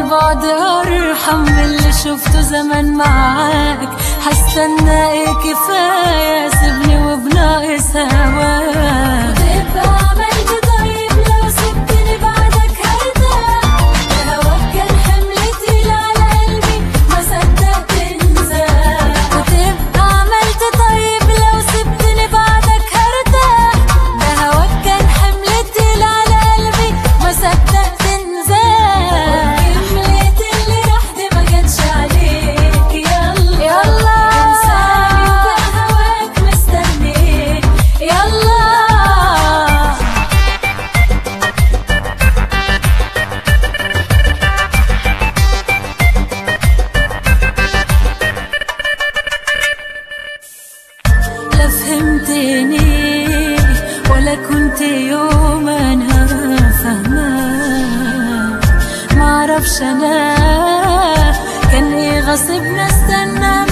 البعد أرحم من اللي شفته زمان معاك هستنى ايه كفاية سيبني وبناقص هواك وتبقى عملت طيب لو سبتني بعدك هرتاح ده هواك كان حمل تقيل على قلبي ما صدقت انساه وتبقى عملت طيب لو سبتني بعدك هرتاح ده هواك كان حمل تقيل على قلبي ما صدقت انساه حملت اللي راح دي ما جاتش عليك يلا يلا انساني وبقى هواك مستنيك يلا لا فهمتني ولا كنت يوم انا فاهمة معرفش انا كان ايه غصبنا استنى